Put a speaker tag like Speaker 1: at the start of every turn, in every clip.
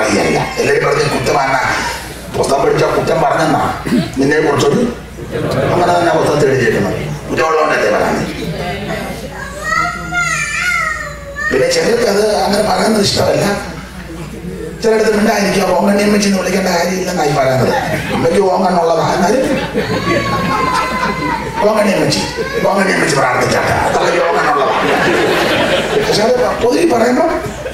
Speaker 1: പറയുകയല്ല എല്ലാവരും പറഞ്ഞ് കുറ്റമാണ് പുസ്തകം പഠിച്ച കുറ്റം പറഞ്ഞെന്നാ നിന്നെ കുറിച്ചൊരു അങ്ങനെ തന്നെ പുസ്തകത്തിൽ എഴുതിയിരിക്കുന്നത് കുറ്റമുള്ളതുകൊണ്ടല്ലേ പറയുന്നത് പിന്നെ ചിലർക്ക് അത് അങ്ങനെ പറയുന്നത് ഇഷ്ടമല്ല ചിലയിടത്ത് മിണ്ടായിരിക്കുക ഓങ്കണ്ണി വെച്ച് വിളിക്കേണ്ട കാര്യമില്ലെന്നായി പറയുന്നത് അമ്മയ്ക്ക് ഓങ്കണ്ണുള്ളതാ എന്നാലും ഓങ്കണ്ണി വെച്ച് ഓങ്കണ്ണി വെച്ച് പ്രാർത്ഥിച്ചാട്ടെ അത്രയ്ക്ക് ഓങ്കണ്ണുള്ളതാണ് പക്ഷെ അത് പൊതുവെ പറയുമ്പോൾ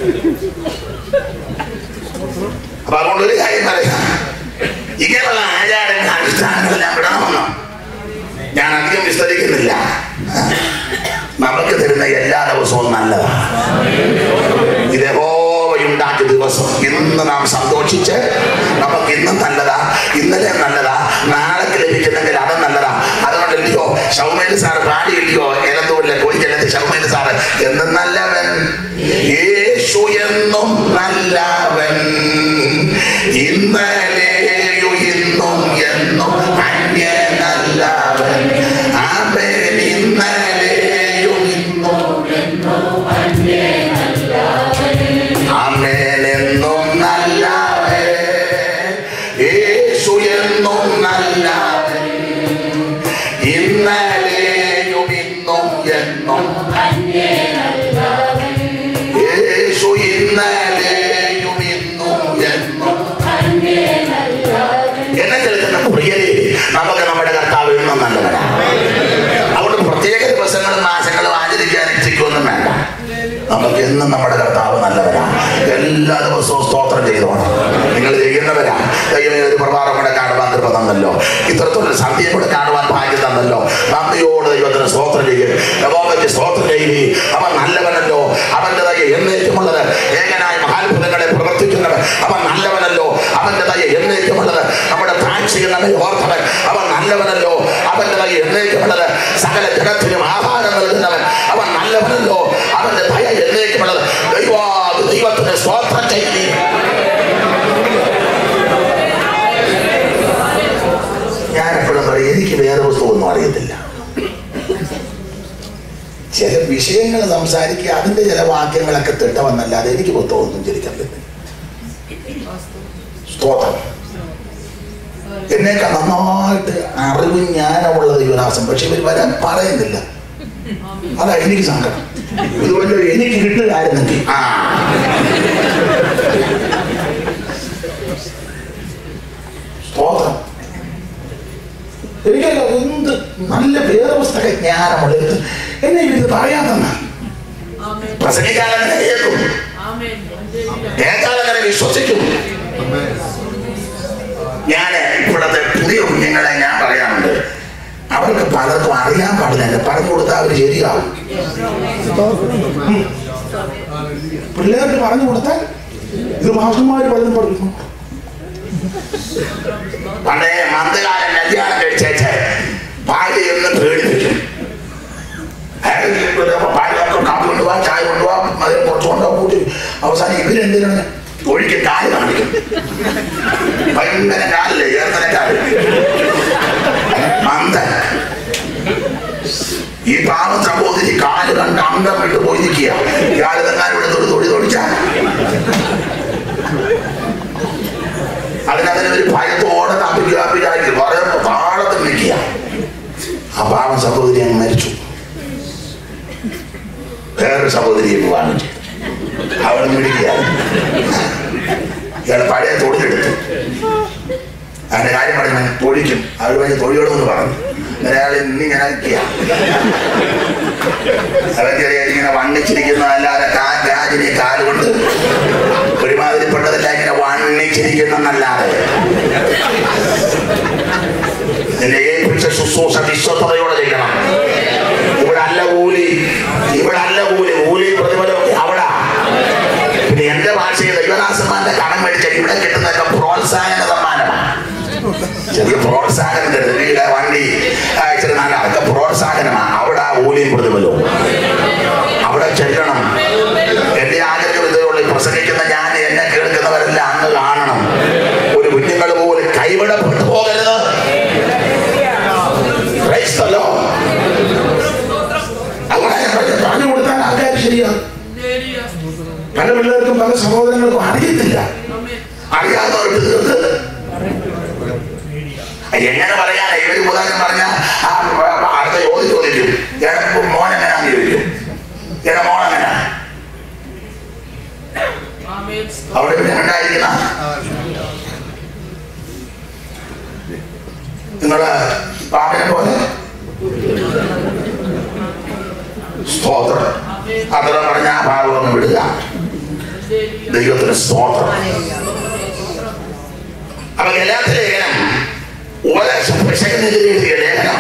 Speaker 1: അപ്പൊ അതുകൊണ്ട് ഒരു കാര്യം പറയാം ഇങ്ങനെയുള്ള ആചാരങ്ങൾ അനുഷ്ഠാനങ്ങളെല്ലാം വിടണമെന്നോ ഞാൻ അധികം വിസ്തരിക്കുന്നില്ല നമുക്ക് തരുന്ന എല്ലാ ദിവസവും നല്ലതാണ് ഇത് യഹോവയുണ്ടാക്കിയ ദിവസം ഇന്ന് നാം സന്തോഷിച്ച് നമുക്ക് ഇന്നും നല്ലതാ ഇന്നലെ നല്ലതാ നാളേക്ക് ലഭിക്കുന്നെങ്കിൽ അത് നല്ലതാ അതുകൊണ്ടല്ലയോ ഷൗമേൽ സാർ പാടിയില്ലയോ എലത്തൂരിലെ കോഴിക്കലത്ത് ഷൗമേൽ സാറ് എന്നും നല്ലവൻ യേശു എന്നും നല്ലവൻ ഇന്നലെയും ഇന്നും എന്നും അന്യനല്ലവൻ അവൻ ഇന്നലെയും ഇന്നും അമ്മേനെന്നും നല്ലവൻ യേശു എന്നും നല്ലവൻ ഇന്നലെയും ഇന്നും എന്നും യേശു ഇന്നലെയും ഇന്നും എന്നും എന്നെ കേൾക്കുന്ന പ്രിയരെ നമുക്ക് നമ്മുടെ കർത്താവ് എന്നും നല്ലവനാണ് അതുകൊണ്ട് പ്രത്യേക ദിവസങ്ങളും മാസങ്ങളും ആചരിക്കാൻ ഇച്ഛിക്കൊന്നും വേണ്ട നമുക്ക് എന്നും നമ്മുടെ കർത്താവ് നല്ലവരാണ് എല്ലാ ദിവസവും സ്തോത്രം ചെയ്തോണം നിങ്ങൾ ചെയ്യുന്നവരാ ദൈവമേ ഒരു പ്രഭാതം കൂടെ കാണുവാൻ കൃപ തന്നല്ലോ ഇത്രത്തോളം സന്ധ്യയും കൂടെ കാണുവാൻ ഭാഗ്യം തന്നല്ലോ നന്ദിയോട് ദൈവത്തിന് സ്തോത്രം ചെയ്യും യഹോവയ്ക്ക് സ്തോത്രം ചെയ്യുകയും അവൻ നല്ലവനല്ലോ അവന്റെ ദയ എന്നേക്കുമുള്ളത് ഏകനായ മഹാത്ഭുതങ്ങളെ പ്രവർത്തിക്കുന്നവൻ അവൻ നല്ലവനല്ലോ അവന്റെ ദയ എന്നേക്കുമുള്ളത് നമ്മുടെ താഴ്ചയിൽ നമ്മെ ഓർത്തവൻ അവൻ നല്ലവനല്ലോ അവന്റെ ദയ എന്നേക്കുമുള്ളത് സകല ജഗത്തിനും ആഹാരം നൽകുന്നവൻ അവൻ നല്ലവനല്ലോ അവന്റെ ദയ എന്നേക്കുമുള്ളത് ദൈവാ ദൈവത്തിന് സ്തോത്രം ചെയ്യുകയും ഞാൻ എപ്പോഴും പറയും എനിക്ക് വേറെ പുസ്തകമൊന്നും അറിയത്തില്ല ചില വിഷയങ്ങൾ സംസാരിക്കുക അതിന്റെ ചില വാക്യങ്ങളൊക്കെ തിട്ടമെന്നല്ലാതെ എനിക്ക് പുസ്തകമൊന്നും ചരിക്കാൻ പറ്റില്ല സ്തോത്രം എന്നേക്കാൾ നന്നായിട്ട് അറിവും ജ്ഞാനമുള്ള ദൈവദാസം പക്ഷെ ഇവർ വരാൻ പറയുന്നില്ല അതാ എനിക്ക് സങ്കടം ഇതുകൊണ്ട് എനിക്ക് കിട്ടുകയായിരുന്നെങ്കിൽ ആ സ്തോത്രം എനിക്കല്ല എന്ത് നല്ല വേദപുസ്തക ജ്ഞാനമുള്ളത് എന്നെ ഇത് പറയാതെന്ന പ്രസംഗിക്കാനങ്ങനെ കേൾക്കും കേൾക്കാനങ്ങനെ വിശ്വസിക്കും ഞാൻ ഇപ്പോഴത്തെ പുതിയ കുഞ്ഞുങ്ങളെ ഞാൻ പറയാറുണ്ട് അവർക്ക് പലർക്കും അറിയാൻ പാടില്ല പറഞ്ഞു കൊടുത്താൽ അവർ ശരിയാവും ഉം. പിള്ളേർക്ക് പറഞ്ഞു കൊടുത്താൽ ഇത് മാഷന്മാർ പലതും പഠിക്കും പണ്ടേ മന്ദകാലം കല്യാണം കഴിച്ചേച്ച് ഭാര്യ എന്ന് പേടിപ്പിക്കും ഭാര്യയൊക്കെ കാപ്പി കൊണ്ടുപോവാ ചായ കൊണ്ടുപോവാ അതിൽ കുറച്ച് കൊണ്ടുപോവാ കൂട്ടി അവസാനം ഇവരെന്തിനാണ് ഒഴിക്ക് കാല് കാണിക്കും ഭയങ്കര കാലില്ലേ ചേർത്തന കാല് മന്ദ ഈ പാവം സഹോദരി കാല് കണ്ട് അംഗം വിട്ട് പോയി നിൽക്കുക ഇയാൾ തെങ്ങാനോട് തൊടി തൊടി തൊടിച്ചാൽ അതിനതിന് ഒരു ഭയത്തോടെ കാപ്പിക്ക് കാപ്പിക്കാക്കി പറയുമ്പോൾ താളത്തിൽ നിൽക്കുക ആ പാവം സഹോദരി അങ്ങ് മരിച്ചു വേറൊരു സഹോദരിയെ വിവാഹം ചെയ്തു അവിടെ പിടിക്കുകയാണ് ഇയാൾ പഴയ തൊഴിലെടുത്തു അതിന്റെ കാര്യം പറഞ്ഞു തൊഴിക്കും അവർ പറഞ്ഞ് തൊഴിലോടെന്ന് പറഞ്ഞു അയാൾ ഇന്നിങ്ങനെ നിൽക്കുക അവൻ ചെറിയ ഇങ്ങനെ വണ്ണിച്ചിരിക്കുന്നതല്ലാതെ കാ രാജിനെ കാലുകൊണ്ട് ഒരുമാതിരിപ്പെട്ടതല്ല ഇങ്ങനെ വണ്ണിച്ചിരിക്കുന്നതല്ലാതെ നിന്നെ ഏൽപ്പിച്ച ശുശ്രൂഷ വിശ്വസതയോടെ ചെയ്യണം ഇവിടെ അല്ല കൂലി ഇവിടെ അല്ല കൂലി കൂലി പ്രതിഫലമൊക്കെ അവിടെ പിന്നെ എന്റെ ഭാഷയിൽ ദൈവദാസന്മാരുടെ കടം മേടിച്ച ഇവിടെ കിട്ടുന്നതൊക്കെ പ്രോത്സാഹന സമ്മാനമാണ് ചെറിയ പ്രോത്സാഹനം തരുന്നത് വീട് വണ്ടി ആ, ഇച്ചിരി നല്ല അതൊക്കെ പ്രോത്സാഹനമാണ് അവിടെ ആ ഊലിയും പ്രതിഫലവും അവിടെ ചെല്ലണം എന്റെ ആഗ്രഹം ഇതേയുള്ളൂ ഈ പ്രസംഗിക്കുന്ന ഞാൻ എന്നെ കേൾക്കുന്നവരെല്ലാം അങ്ങ് കാണണം ഒരു കുഞ്ഞുങ്ങൾ പോലും കൈവിടപ്പെട്ടു പോകരുത് Praise the Lord. അറിയാവുന്നവർക്ക് തീർത്ത് എങ്ങനെ പറയാനാ ഇവര് ഉദാഹരണം പറഞ്ഞ അടുത്ത ചോദ്യം ചോദിക്കും എടാ മോൻ എങ്ങനെയാന്ന് ചോദിക്കും എടാ മോൻ എങ്ങനെയാ അവിടെ പിന്നെ ഉണ്ടായിരിക്കുന്ന നിങ്ങള് പാമ്പിനെ പോലെ സ്തോത്രം അത്ര പറഞ്ഞ ആ ഭാഗം ഒന്ന് വിടുക ദൈവത്തിന് സ്തോത്രം അപ്പൊ ഗലാത്ത ലേഖനം ഉപദേശ പിശകനെതിരെ എഴുതിയ ലേഖനം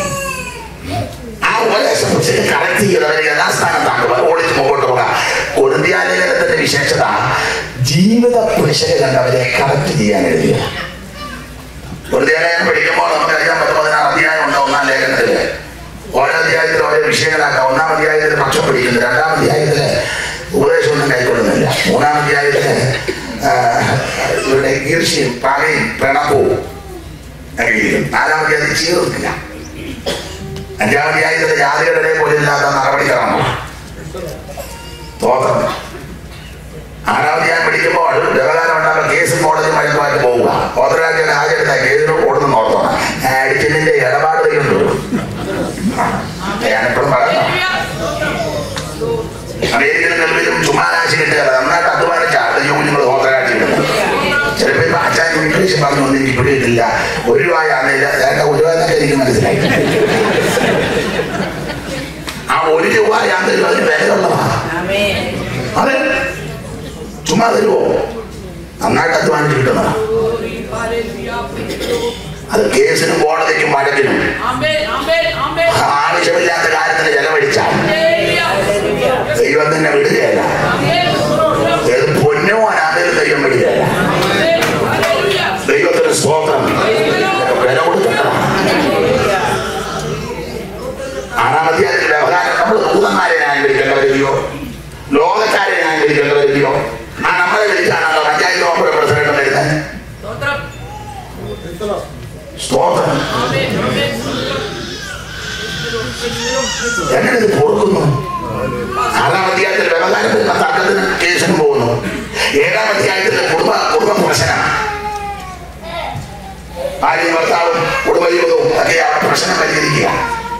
Speaker 1: ആ ഉപദേശ പിശക് കറക്റ്റ് ചെയ്തവരെ യഥാസ്ഥാനത്താണ് ഓടിച്ച് മുമ്പോട്ട് പോകാം കൊരിന്തിയ ലേഖനത്തിന്റെ വിശേഷത ജീവിത പിശക് കണ്ടവരെ കറക്റ്റ് ചെയ്യാൻ എഴുതിയ കൊരിന്തിയ ലേഖനം പഠിക്കുമ്പോൾ നമുക്കറിയാം പത്ത് പതിനാറ് അധ്യായം ഉണ്ട് ഒന്നാം ലേഖനത്തില് ഓരോ അധ്യായത്തിൽ ഓരോ വിഷയങ്ങളാക്കാം ഒന്നാം അധ്യായത്തിൽ പക്ഷം പിടിക്കുന്നു രണ്ടാം അധ്യായത്തില് ഉപദേശമൊന്നും കൈക്കൊള്ളുന്നില്ല മൂന്നാം അധ്യായത്തില് ആ, ഇവരുടെ ഈർഷ്യയും പകയും പിണക്കവും ഒക്കെ ഇരിക്കും നാലാം അധ്യായത്തിൽ ചീർന്നില്ല അഞ്ചാം അധ്യായത്തിലെ ജാതികളുടെ പോലും ഇല്ലാത്ത നടപടിക്രമമാണ് തോത്രം ആറാം അധ്യായം പഠിക്കുമ്പോൾ വ്യവഹാരം ഉണ്ടാകുമ്പോൾ കേസും കോടതി മഴക്കുമായിട്ട് പോവുക ഓത്തരാജ്യം ആദ്യത്തെ കേസിന് ഓടുന്ന നോർത്തോണം ഞാൻ അടിച്ചതിന്റെ ഇടപാട് വരുന്നുണ്ട് ഞാനെപ്പോഴും പറഞ്ഞു അമേരിക്കൻ ഗൾഫിലും ചുമ്മാ കാശ് കിട്ടുകയല്ല നന്നായിട്ട് അധ്വാനിച്ച അടുത്ത കുഞ്ഞുങ്ങൾ ഓത്തരാഴ്ച കിട്ടുന്നത് ചിലപ്പോ ഇപ്പൊ അച്ഛൻ ഇംഗ്ലീഷ് പറഞ്ഞൊന്നും എനിക്ക് പിടിയിട്ടില്ല ഒരു രൂപയാണില്ല ഏട്ടാ ഒരു രൂപ എന്നൊക്കെ എനിക്ക് മനസ്സിലായി ആ ഒരു രൂപയാണെങ്കിലും അതിന് വിലയുള്ളതാ അതെ ചുമ്മാ തരുവോ നന്നായിട്ട് അധ്വാനിച്ച് കിട്ടുന്നതാ അത് കേസിനും കോടതിക്കും വഴക്കിനും ആവശ്യമില്ലാത്ത കാര്യത്തിന് ചെലവഴിച്ചാൽ ദൈവം തന്നെ വിടുകയല്ല ഏത് പൊന്നോ അനാഥയിൽ ദൈവം വിടുകയല്ല ദൈവത്തിന് സ്തോത്രം ഇതൊക്കെ വില കൊടുക്കേണ്ടതാണ് ആറാം അധ്യായത്തിൽ വ്യവഹാരം നമ്മൾ ദൂതന്മാരെ ന്യായീകരിക്കേണ്ടവരില്ലയോ ലോകക്കാരെ ന്യായീകരിക്കേണ്ടവരില്ലയോ ആ നമ്മളെ വിളിച്ചാണല്ലോ പഞ്ചായത്ത് ഓപ്പറ പ്രസിഡന്റ് വരുന്നത് സ്തോത്രം എങ്ങനെ ഇത് പൊറുക്കുന്നു ആറാം അധ്യായത്തിൽ വ്യവഹാരത്തിൽ തർക്കത്തിന് കേസിന് പോകുന്നു ഏഴാം അധ്യായത്തിൽ കുടുംബ കുടുംബ പ്രശ്നം ഭാര്യയും ഭർത്താവും കുടുംബജീവിതവും ഒക്കെ അവിടെ പ്രശ്നം പരിഹരിക്കുക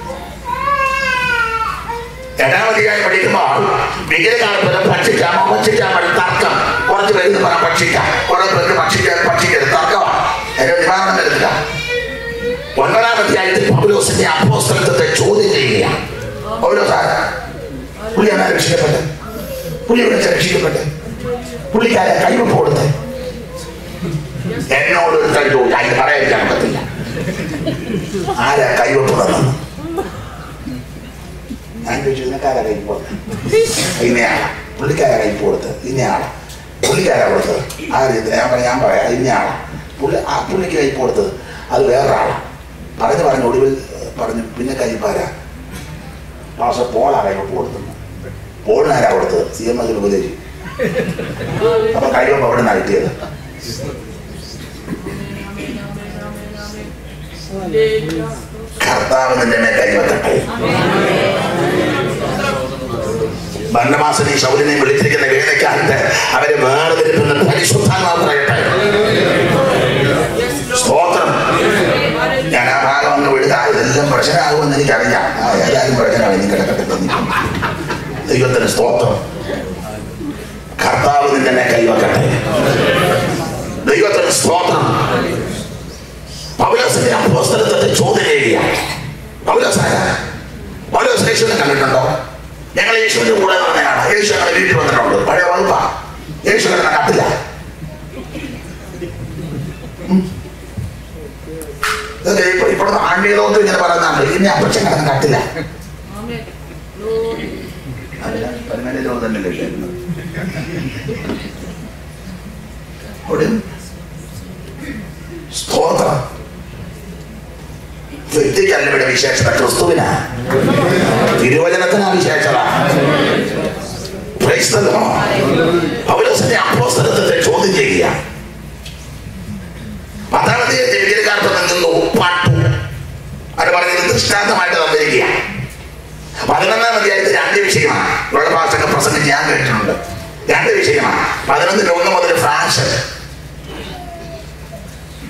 Speaker 1: എട്ടാം അധ്യായം പഠിക്കുമ്പോൾ വിഗ്രഹകാലത്തിന് ഭക്ഷിക്കാമോ ഭക്ഷിക്കാമോ തർക്കം കുറച്ച് പേര് പറയാം ഭക്ഷിക്കാം കുറെ പേർക്ക് ഭക്ഷിക്കാൻ ഭക്ഷിക്കരുത് തർക്കമാണ് അതിന് നിവാരണം വരുന്നില്ല ഒൻപതാം അധ്യായത്തിൽ പൗലോസിന്റെ അപ്പോസ്തലത്വത്തെ ചോദ്യം ചെയ്യുകയാണ് പൗലോസ് പുള്ളി എന്നാ രക്ഷിക്കപ്പെട്ടെ പുള്ളി ഇവിടെ രക്ഷിക്കപ്പെട്ടെ പുള്ളിക്കാരെ കൈവപ്പ് കൊടുത്ത് എന്നോട് ഒരു കഴിച്ചു അതിന് പറയാതിരിക്കാൻ പറ്റില്ല ആരാ കൈവപ്പ് തന്നു ഞാൻ ചോദിച്ചു നിനക്കാരാ കൈപ്പ് കൊടുത്തത് ഇന്നയാളാ പുള്ളിക്കാരാ കൈപ്പ് കൊടുത്തത് ഇന്നയാളാ പുള്ളിക്കാരാ കൊടുത്തത് ആ രീതിയിൽ ഞാൻ പറയാം ഞാൻ പറയാം ഇന്നയാളാ പുള്ളി ആ പുള്ളിക്ക് കൈപ്പ് കൊടുത്തത് അത് വേറൊരാളാ പറഞ്ഞു പറഞ്ഞു ഒടുവിൽ പറഞ്ഞു പിന്നെ കൈപ്പാരാ മാസം പോളാ കൈവപ്പ് കൊടുത്തത് പോളിനാരാ കൊടുത്തത് സി എം അതിൽ ഉപദേശി അപ്പൊ കഴിവപ്പ് അവിടെ നിന്നാണ് കിട്ടിയത് കർത്താവ് നിന്റെ മേൽ കൈവക്കട്ടെ ഭരണമാസനെ ശൗര്യനെ വിളിച്ചിരിക്കുന്ന വേദക്കാലത്ത് അവരെ വേർതിരിക്കുന്ന പരിശുദ്ധാത്മാവ് പറയട്ടെ സ്തോത്രം ഞാൻ ആ ഭാഗം ഒന്ന് വിടുക ഇതെല്ലാം പ്രശ്നമാകുമെന്ന് എനിക്കറിയാം ആ, ഏതായാലും പ്രശ്നമാണ് എനിക്ക് കിടക്കട്ടെ തോന്നിക്കുന്നു. ദൈവത്തിന് സ്തോത്രം കർത്താവ് നിന്നെ കൈവക്കട്ടെ ദൈവത്തിന് സ്തോത്രം പൗലോസിന്റെ അപ്പോസ്തലത്തെ ചോദ്യം ചെയ്യുക പൗലോസ് ആരാ പൗലോസ് യേശുവിനെ കണ്ടിട്ടുണ്ടോ ഞങ്ങൾ യേശുവിന്റെ കൂടെ വന്നതാണ് യേശു ഞങ്ങളുടെ വീട്ടിൽ വന്നിട്ടുണ്ട് പഴയ വകുപ്പാ യേശു കിടന്ന കട്ടില്ല ഉം. ഇതൊക്കെ ഇപ്പൊ ഇപ്പോഴത്തെ ആൺമീതോത്ത് ഇങ്ങനെ പറയുന്നുണ്ട് ഇനി അപ്പച്ചൻ കിടന്ന കട്ടില്ല അല്ല പതിനാല് തന്നെയല്ലേ കേൾക്കുന്നത് അവിടെ സ്തോത്രം വ്യക്തിക്കല്ല ഇവിടെ വിശേഷത ക്രിസ്തുവിനാ തിരുവചനത്തിനാ വിശേഷത Praise the Lord. പൗലോസിന്റെ അപ്പോസ്തലത്തെ ചോദ്യം ചെയ്യുക പത്താമത്തെ വിഗ്രഹകാർക്ക് നിന്നു പാട്ടു അത് പറഞ്ഞത് ദൃഷ്ടാന്തമായിട്ട് തന്നിരിക്കുക പതിനൊന്നാം അധ്യായത്തിൽ രണ്ട് വിഷയമാണ് ഇവിടെ ഭാഷകൾ പ്രസംഗിച്ച് ഞാൻ കേട്ടിട്ടുണ്ട് രണ്ട് വിഷയമാണ് പതിനൊന്നിന് ഒന്ന് മുതൽ ഫ്രാൻസ്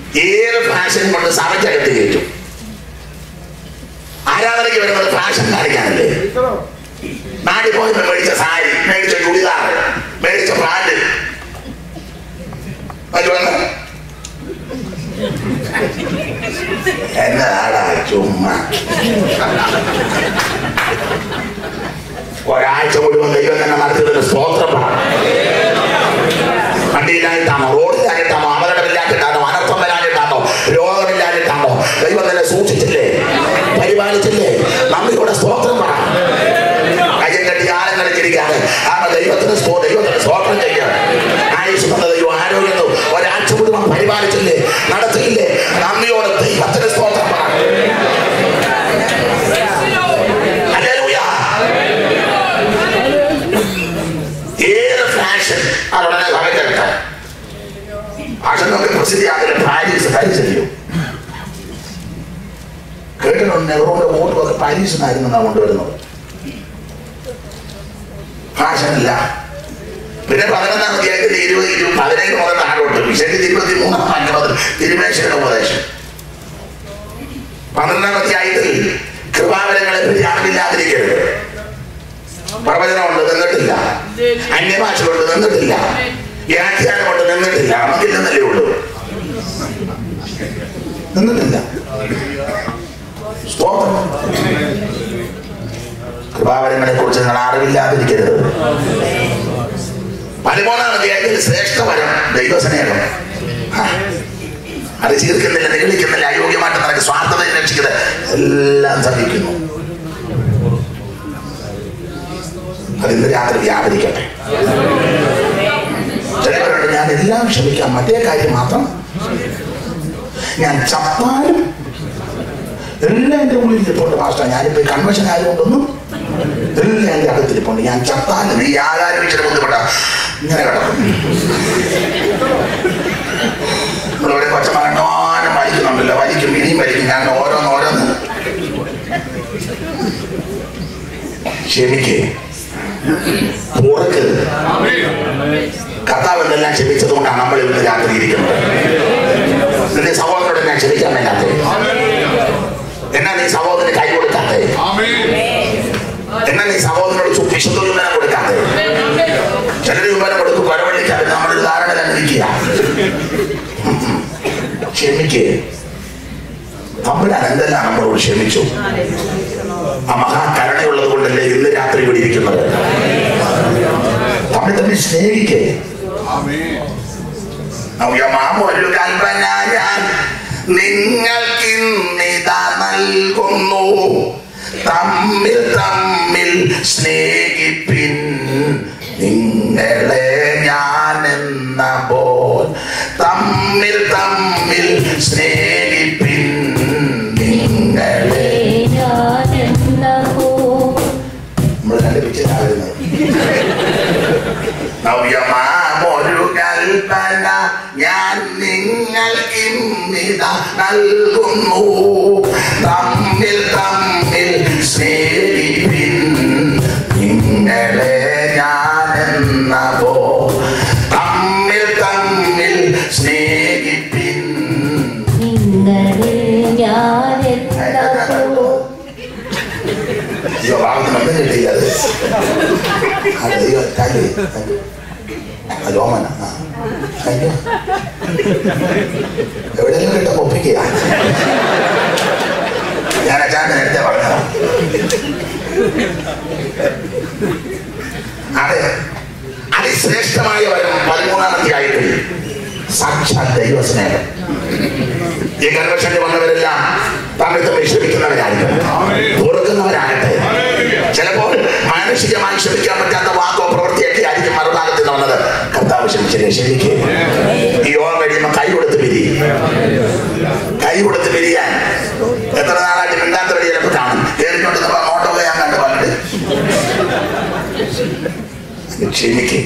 Speaker 1: ഏത് ഫാഷൻ കൊണ്ട് സഭയ്ക്കകത്ത് കയറ്റും ആരാധനയ്ക്ക് വരുന്നത് ഫാഷൻ കാണിക്കാനല്ലേ നാട്ടിൽ പോയി മേടിച്ച സാരി മേടിച്ച ചുടിദാർ മേടിച്ച പാൻറ് മറ്റുവന്ന് എന്നതാടാ ചുമ്മാ ഒരാഴ്ച മുഴുവൻ ദൈവം തന്നെ നടത്തിയതിന് സ്തോത്രം പറ വണ്ടിയിലായിട്ടാണോ റോഡിലായിട്ടാണോ അപകടമില്ലാഞ്ഞിട്ടാണോ അനർത്ഥം വരാനിട്ടാണോ രോഗമില്ലാഞ്ഞിട്ടാണോ ദൈവം തന്നെ സൂക്ഷിച്ചില്ലേ പരിപാലിച്ചില്ലേ നമ്മളിവിടെ സ്തോത്രം പറ കയ്യം കെട്ടി ആലം കളിച്ചിരിക്കാതെ ആ ദൈവത്തിന് സ്തോ- ദൈവത്തിന് സ്തോത്രം ചെയ്യാം ആയുസ് തന്ന ദൈവം ആരോഗ്യം ഒരാഴ്ച മുഴുവൻ പരിപാലിച്ചില്ലേ നടത്തിയില്ലേ നന്ദിയോടെ ദൈവത്തിന് സ്തോത്രം പറ ഹല്ലേലൂയ. ഏത് ഫാഷൻ അതുടനെ സഭയ്ക്കെടുത്ത ഫാഷൻ നോക്കി പ്രസിദ്ധിയാകില്ല പാരീസ് പാരീസ് അല്ലയോ കേട്ടിട്ടുണ്ട് നെഹ്റുവിന്റെ വോട്ട് വന്ന് പാരീസിൽ നിന്നായിരുന്നു നാം കൊണ്ടുവരുന്നത് ഫാഷനില്ല പിന്നെ പതിനൊന്നാം അധ്യായത്തിൽ ഇരുപത് ഇരുപത് പതിനേഴ് മുതൽ താഴോട്ട് വിശേഷിച്ച് ഇരുപത്തി മൂന്നാം അഞ്ച് മുതൽ തിരുമേശയുടെ ഉപദേശം പന്ത്രണ്ടാം അധ്യായത്തിൽ കൃപാവരങ്ങളെ പറ്റി അറിവില്ലാതിരിക്കരുത് പ്രവചനമുണ്ട് നിന്നിട്ടില്ല അന്യഭാഷകളുണ്ട് നിന്നിട്ടില്ല വ്യാഖ്യാനമുണ്ട് നിന്നിട്ടില്ല നമുക്കില്ലെന്നല്ലേ ഉള്ളൂ നിന്നിട്ടില്ല സ്തോത്രം കൃപാവരങ്ങളെ കുറിച്ച് നിങ്ങൾ അറിവില്ലാതിരിക്കരുത് പതിമൂന്നാം അധ്യായത്തിൽ ശ്രേഷ്ഠവരം ദൈവസ്നേഹം ആ. അത് ചീർക്കുന്നില്ല നിഗളിക്കുന്നില്ല അയോഗ്യമായിട്ട് നിനക്ക് സ്വാർത്ഥതയെ രക്ഷിക്കുന്നത് എല്ലാം സഹിക്കുന്നു അത് ഇന്ന് രാത്രി വ്യാപരിക്കട്ടെ ചിലവരുണ്ട് ഞാൻ എല്ലാം ക്ഷമിക്കാം മറ്റേ കാര്യം മാത്രം ഞാൻ ചപ്പാലും എല്ലാം എൻ്റെ ഉള്ളിൽ ഇരിപ്പുണ്ട് മാസ്റ്റർ ഞാനിപ്പോ ഈ കൺവെൻഷൻ ആയതുകൊണ്ടൊന്നും എല്ലാം എൻ്റെ അകത്തിരിപ്പുണ്ട് ഞാൻ ചത്താലും ഈ ആകാരം ഇച്ചിരി ബന്ധപ്പെട്ട ഇങ്ങനെ കിടക്കും നമ്മളിവിടെ കൊച്ചമകണ്ടോനം വലിക്കുന്നുണ്ടല്ലോ വലിക്കും ഇനിയും വലിക്കും ഞാൻ ഓരോന്ന് ഓരോന്ന് ക്ഷമിക്കേ പുറക്ക് കർത്താവ് എന്തെല്ലാം ക്ഷമിച്ചതുകൊണ്ടാണ് നമ്മൾ ഇന്ന് രാത്രി ഇരിക്കുന്നത് നിന്റെ സഹോദരനോട് ഞാൻ ക്ഷമിക്കാൻ മേലാത്തേ എന്നാ നീ സഹോദരന് കൈ കൊടുക്കാത്തേ എന്നാ നീ സഹോദരനോട് ചു- വിശുദ്ധ വിവരം കൊടുക്കാത്തേ ചിലർ വിവരം കൊടുക്കും കൊലവഴിക്കാതെ നമ്മളൊരു ധാരണ തന്നെ ഇരിക്കുക ക്ഷമിക്കേ തമ്പുരാൻ എന്തെല്ലാം നമ്മളോട് ക്ഷമിച്ചു ആ മഹാകരുണയുള്ളത് കൊണ്ടല്ലേ ഇന്ന് രാത്രി ഇവിടെ ഇരിക്കുന്നത് തമ്മിൽ തമ്മിൽ സ്നേഹിക്കേ ഒരു കൽപ്പന ഞാൻ നിങ്ങൾക്കിന്നിതാ നൽകുന്നു തമ്മിൽ തമ്മിൽ സ്നേഹിപ്പിൻ നിങ്ങളെ ഞാൻ എന്ന പോൽ തമ്മിൽ തമ്മിൽ സ്നേഹിപ്പിൻ നിങ്ങളെ നമ്മൾ കണ്ടുപിടിച്ചതാകുന്നത് നവ്യമാമൊരു കൽപ്പന ഞാൻ നിങ്ങൾക്ക് ഇന്നിത നൽകുന്നു തമ്മിൽ തമ്മിൽ സ്നേഹിപ്പിൻ നിങ്ങളെ ഞാനെന്ന പോ തമ്മിൽ തമ്മിൽ സ്നേഹിപ്പിൻ അയ്യോ ഭാഗത്ത് ഒന്നും കിട്ടിയില്ല അത് അത് അയ്യോ താങ്ക് യു അത് ഓമന ആ താങ്ക് യു എവിടെയെങ്കിലും കിട്ടും ഒപ്പിക്കുക ഞാൻ അച്ഛാന്റെ നേരത്തെ പറഞ്ഞതാ അതെ അതിശ്രേഷ്ഠമായ വരം പതിമൂന്നാം അധ്യായത്തിൽ സാക്ഷാത് ദൈവസ്നേഹം ഈ കൺവെൻഷനിൽ വന്നവരെല്ലാം തമ്മിൽ തമ്മിൽ ക്ഷമിക്കുന്നവരായിരിക്കും ഓർക്കുന്നവരാകട്ടെ ചിലപ്പോൾ മാനുഷികമായി ക്ഷമിക്കാൻ പറ്റാത്ത വാക്കോ പ്രവൃത്തിയൊക്കെ ആയിരിക്കും മറുഭാഗത്ത് നിന്ന് വന്നത് കർത്താവ് ക്ഷമിച്ചില്ലേ ക്ഷമിക്കേ ഈ യോഗം കഴിയുമ്പോൾ കൈ കൊടുത്ത് പിരി കൈ കൊടുത്ത് പിരിയാൻ എത്ര നാളായിട്ട് മിണ്ടാത്ത വഴി ചിലപ്പോൾ കാണും കയറിക്കൊണ്ടിരുന്ന അങ്ങോട്ടോ ഞാൻ കണ്ട് പണ്ട് ക്ഷമിക്കേ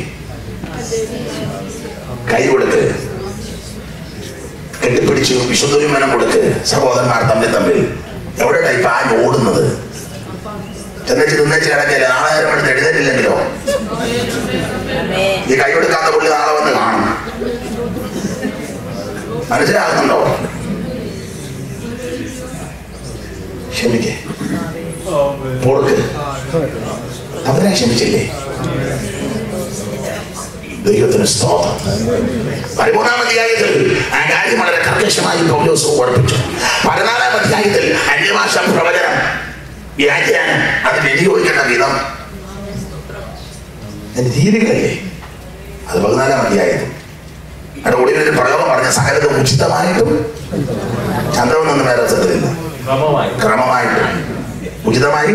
Speaker 1: കൈ കൊടുത്ത് കെട്ടിപ്പിടിച്ചു വിശുദ്ധവിമനം കൊടുത്ത് സഹോദരന്മാർ തമ്മിൽ തമ്മിൽ എവിടെ ഇപ്പൊ ആര് ഓടുന്നത് ചെന്നേച്ച് തിന്നേച്ച് കിടക്കല്ലേ നാളെ നേരം എടുത്ത് എഴുതേറ്റില്ലെങ്കിലോ ഈ കൈ കൊടുക്കാത്ത പുള്ളി നാളെ വന്ന് കാണും മനസ്സിലാകുന്നുണ്ടോ ക്ഷമിക്കേ പൊറുക്ക് അവരെ ക്ഷമിച്ചില്ലേ ദൈവത്തിന് സ്തോത്രം പതിമൂന്നാം അധ്യായത്തിൽ ആ കാര്യം വളരെ കർക്കശമായി പൗലോസ് ഉറപ്പിച്ചു പതിനാലാം അധ്യായത്തിൽ അന്യഭാഷ പ്രവചനം വ്യാഖ്യാനം അതിന് വിനിയോഗിക്കേണ്ട വിധം അതിന്റെ രീതികളല്ലേ അത് പതിനാലാം അധ്യായത്തിൽ അവിടെ ഒടുവിലൊരു പ്രയോഗം പറഞ്ഞ സകലതും ഉചിതമായിട്ടും ചന്ദ്രനൊന്നും വേറെ അർത്ഥത്തിലില്ല
Speaker 2: ക്രമമായി
Speaker 1: ക്രമമായിട്ടും ഉചിതമായും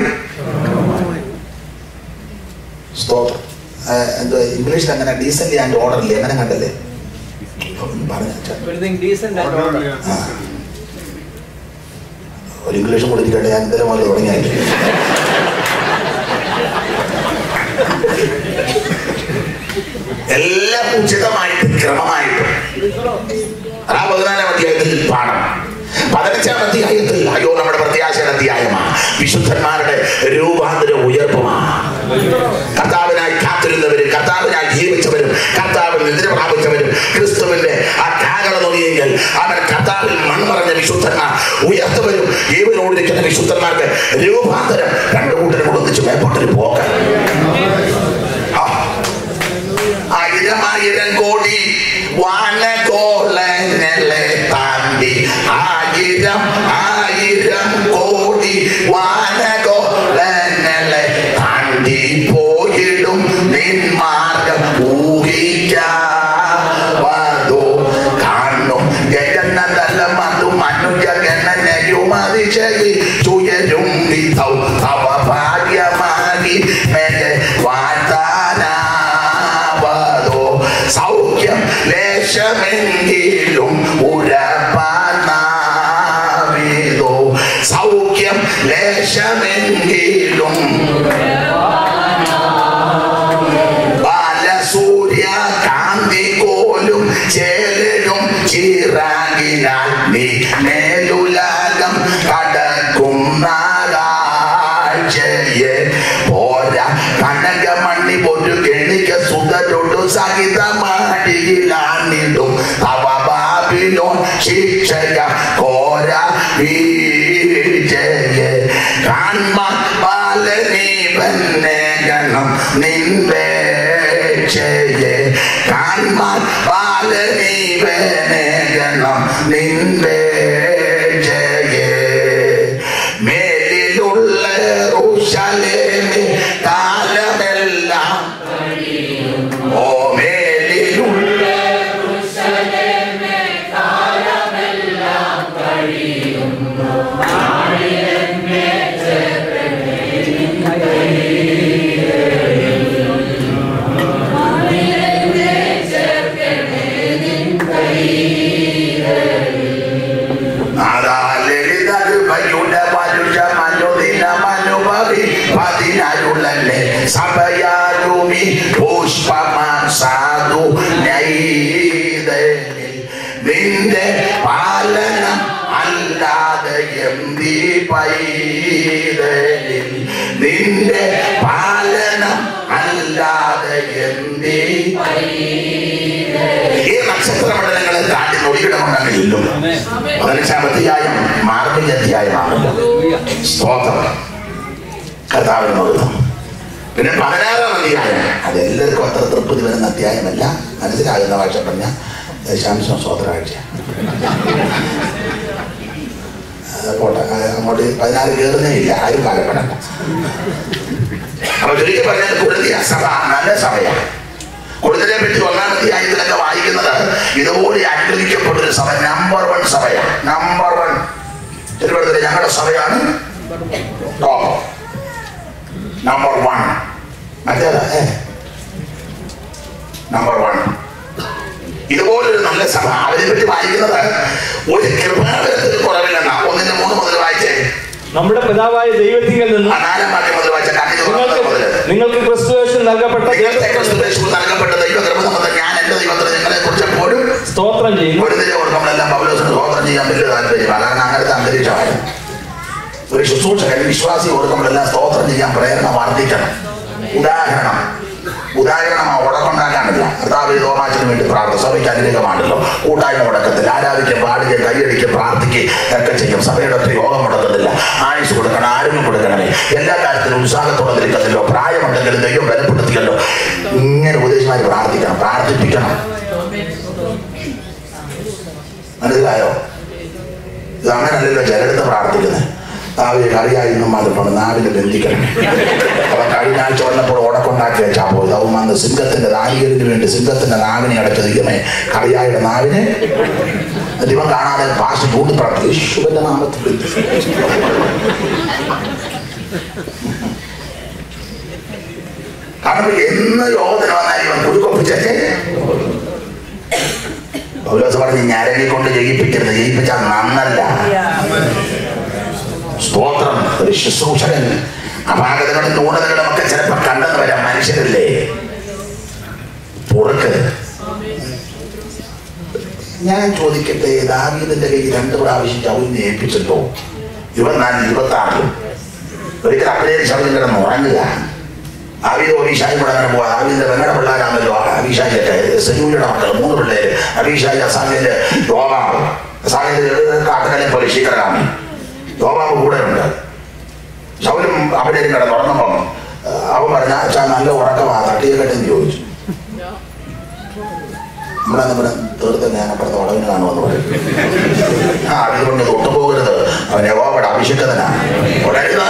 Speaker 1: സ്തോത്രം ആ, എന്തോ ഇംഗ്ലീഷിൽ അങ്ങനെ ഡീസന്റ് ആൻഡ് ഓർഡർലി അങ്ങനെ കണ്ടല്ലേ പറഞ്ഞു
Speaker 2: Everything decent and order.
Speaker 1: ആ. ഒരു ഇംഗ്ലീഷും കൂടി ഇരിക്കട്ടെ ഞാൻ ഇന്നലെ മുതൽ തുടങ്ങിയായിട്ട് എല്ലാം ഉചിതമായിട്ട് ക്രമമായിട്ട് ആ പതിനാലാം അധ്യായത്തിൽ പാഠം പതിനഞ്ചാം അധ്യായത്തിൽ അയ്യോ നമ്മുടെ പ്രത്യാശയുടെ അധ്യായമാണ് വിശുദ്ധന്മാരുടെ രൂപാന്തര ഉയർപ്പമാണ് കർത്താവിനായി കാത്തിരുന്നവരും കർത്താവിനായി ജീവിച്ചവരും കർത്താവിൽ നിദ്ര പ്രാപിച്ചവരും ക്രിസ്തുവിന്റെ ആ കാകള തൊടിയെങ്കിൽ അവൻ കർത്താവിൽ മൺമറഞ്ഞ വിശുദ്ധന്മാർ ഉയർത്തവരും ജീവനോടിരിക്കുന്ന വിശുദ്ധന്മാർക്ക് രൂപാന്തരം രണ്ടു കൂട്ടരും കൂടെ ഒന്നിച്ച് മേപ്പോട്ടൊരു പോക്ക് ആ. ആയിരം ആയിരം കോടി വാനകോളങ്ങളെ താണ്ടി ആയിരം ആയിരം കോടി വാനകോളങ്ങളെ താണ്ടി പോയിടും നിൻ മാർഗം ഊഹിക്കാവതോ കാണും ജഗന്നതല മധു മനുജ ഗണനയും അതിശയി ചുയരും വിധൗ തവ ഭാഗ്യമാകി മേലെ വാഴ്ത്താനാവതോ സൗഖ്യം ലേശമെങ്കിലും ഉരപ്പാനാവിതോ സൗഖ്യം ലേശമെങ്കിലും ബാലസൂര്യ കാന്തി കോലും ചേലും ചിറാകിനാൽ നീ മേലുലകം കടക്കും നാകാഴ്ചയെ പോരാ കനകമണി ഒരു കെണിക സുതരൊടു സഹിതമാടിയിലാണിടും അവ ബാബിലോൺ ശിക്ഷയ കോര വീഴ്ചയെ കാൺമാൻ ബാലനീവന്നെ ഗണം നിൻവേക്ഷയെ കാൺമാൻ ബാലനീവനെ ഗണം നിൻവേക്ഷയെ മേലിലുള്ള റുശലേമി കാലമെല്ലാം ഓ മേലിലുള്ള ആരാലളിതരുപയുടെ പരുഷ മനുദിന മനുഭവി പതിനരുളല്ലേ സഭയാരുമി പുഷ്പമാ സാധു നൈതനിൽ നിന്റെ പാലനം അല്ലാതെ എന്തി പൈതലിൽ നിന്റെ പാലനം അല്ലാതെ എന്തി ഈ നക്ഷത്രമണ്ഡലങ്ങളെ താണ്ടി നൊടിയിടമുണ്ടെങ്കിൽ ഇല്ലും പതിനഞ്ചാം അധ്യായം മാർമിക അധ്യായമാണല്ലോ സ്തോത്രം കർത്താവിന് നോക്കണം പിന്നെ പതിനാറാം അധ്യായം അത് എല്ലാവർക്കും അത്ര തൃപ്തി വരുന്ന അധ്യായമല്ല മനസ്സിലാകുന്ന ഭാഷ പറഞ്ഞ ദശാംശം സ്വോത്രാഴ്ച പോട്ടെ അത് അങ്ങോട്ട് പതിനാറ് കയറുന്നേ ഇല്ല ആരും കാലപ്പെടണ്ട അപ്പൊ ചുരുക്കി പറഞ്ഞാൽ കുരുതിയ സഭ നല്ല സഭയാണ് കൊടുത്തിനെ പറ്റി ഒന്നാം അധ്യായത്തിലൊക്കെ വായിക്കുന്നത് ഇതുപോലെ അനുഗ്രഹിക്കപ്പെട്ടൊരു സഭ നമ്പർ വൺ സഭയാണ് നമ്പർ വൺ തിരുവനന്തപുരം ഞങ്ങളുടെ സഭയാണ് ടോപ്പ് നമ്പർ വൺ മറ്റേതാ ഏ നമ്പർ വൺ ഇതുപോലൊരു നല്ല സഭ അവരെ പറ്റി വായിക്കുന്നത് ഒരു കൃപാവരത്തിന് കുറവില്ലെന്നാ ഒന്നിന് മൂന്ന് മുതൽ വായിച്ചേ
Speaker 2: നമ്മുടെ പിതാവായ ദൈവത്തിങ്കിൽ
Speaker 1: ആ
Speaker 2: നിന്നും
Speaker 1: നാലാം വാക്യം മുതൽ വായിച്ച കണ്ണിന്
Speaker 2: നിങ്ങൾക്ക്
Speaker 1: മുതൽ
Speaker 2: നിങ്ങൾക്ക് ക്രിസ്തുവേഷൻ നൽകപ്പെട്ട
Speaker 1: ദൈവത്തെ ക്രിസ്തുവേശുവിൽ നൽകപ്പെട്ട ദൈവകൃപ സംബന്ധം ഞാൻ എന്റെ ദൈവത്തിന് നിങ്ങളെ കുറിച്ച് എപ്പോഴും
Speaker 2: സ്തോത്രം ചെയ്യുന്നു
Speaker 1: ഒരു തിരെ ഓർക്കുമ്പോഴെല്ലാം പൗലോസിന് സ്തോത്രം ചെയ്യാൻ വലിയ താല്പര്യമാണ് കാരണം അങ്ങനത്തെ അന്തരീക്ഷമായിരുന്നു ഒരു ശുശ്രൂഷകൻ വിശ്വാസി ഓർക്കുമ്പോഴെല്ലാം സ്തോത്രം ചെയ്യാൻ പ്രേരണ വർദ്ധിക്കണം ഉദാഹരണം ഉദാഹരണം ഉടക്കുണ്ടാക്കാനില്ല കർത്താവ് തോമാച്ചിന് വേണ്ടി പ്രാർത്ഥന സഭയ്ക്ക് അനുഗ്രഹമാണല്ലോ കൂട്ടായ്മ മുടക്കത്തില്ല ആരാധിക്കും പാടുകയും കൈയടിക്കും പ്രാർത്ഥിക്കുകയും ഒക്കെ ചെയ്യും സഭയുടെ ഒറ്റ യോഗം മുടക്കത്തില്ല ആയുസ് കൊടുക്കണം ആരോഗ്യം കൊടുക്കണമേ എല്ലാ കാര്യത്തിലും ഉത്സാഹത്തോടെ നിൽക്കത്തില്ലോ പ്രായമുണ്ടെങ്കിലും ദൈവം ബലപ്പെടുത്തിയല്ലോ ഇങ്ങനെ ഉപദേശമായി പ്രാർത്ഥിക്കണം പ്രാർത്ഥിപ്പിക്കണം മനസ്സിലായോ ഇത് അങ്ങനല്ലല്ലോ ചിലടത്ത് പ്രാർത്ഥിക്കുന്നത് നാവിൽ കറിയായി നിന്നും മതിട്ടുണ്ട് നാവിന് ബന്ധിക്കണം അപ്പൊ കഴിഞ്ഞ ആഴ്ച വന്നപ്പോൾ ഉടക്കുണ്ടാക്കി വെച്ചാ പോയത് അവൻ വന്ന് സിംഹത്തിന്റെ നാലികലിന് വേണ്ടി സിംഹത്തിന്റെ നാവിനെ അടച്ച ദൈവമേ കറിയായുടെ നാവിനെ എന്നിട്ട് ഇവൻ കാണാതെ ഭാഷ കൂടി പ്രാർത്ഥിക്കും യേശുവിന്റെ നാമത്തിൽ ബന്ധിച്ചു. കാരണം എന്ന് യോഗത്തിന് വന്നാൽ ഇവൻ കുരുക്കൊപ്പിച്ചേ പൗലോസ് പറഞ്ഞ് ഞരങ്ങി കൊണ്ട് ജയിപ്പിക്കരുത് ജയിപ്പിച്ചാൽ നന്നല്ല സ്തോത്രം ഒരു ശുശ്രൂഷകൻ അപാകതകളും ന്യൂനതകളും ഒക്കെ ചിലപ്പോൾ കണ്ടെന്ന് വരാം മനുഷ്യരല്ലേ പൊറുക്കരുത് ഞാൻ ചോദിക്കട്ടെ ദാവീദിന്റെ കയ്യിൽ രണ്ട് പ്രാവശ്യം ചൗരിനെ ഏൽപ്പിച്ചല്ലോ ഇരുപത്തിനാല് ഇരുപത്തി ആറിലും ഒരിക്കൽ അപ്പനേരി ശബ്ദം കിടന്ന് ഉറങ്ങുക ആവിദ് അഭിഷായി കൂടെ അങ്ങനെ പോവാ ആവിദിന്റെ വെങ്ങട പിള്ളേരാണല്ലോ അഭിഷായിയൊക്കെ സജൂരിയുടെ മക്കൾ മൂന്ന് പിള്ളേര് അഭിഷായി അസാമിന്റെ യോവാബ് അസാമിന്റെ കാട്ടുകലെ പോലെ ശീകരകാമി യോവാബ് കൂടെ ഉണ്ട് ശൗലും അവിടെ കിടന്ന് ഉറങ്ങുമ്പം ആ, അവൻ പറഞ്ഞ അച്ഛാ നല്ല ഉറക്കമാ തട്ടിയെ കെട്ടെന്ന് ചോദിച്ചു നമ്മുടെ നമ്മുടെ തീർത്ത ജ്ഞാനപ്പെടുത്ത വളവിന് കാണുമെന്ന് പറയും ആ അതുകൊണ്ട് തൊട്ടുപോകരുത് അവൻ യഹോവയുടെ അഭിഷേകതനാ ഉടരുത്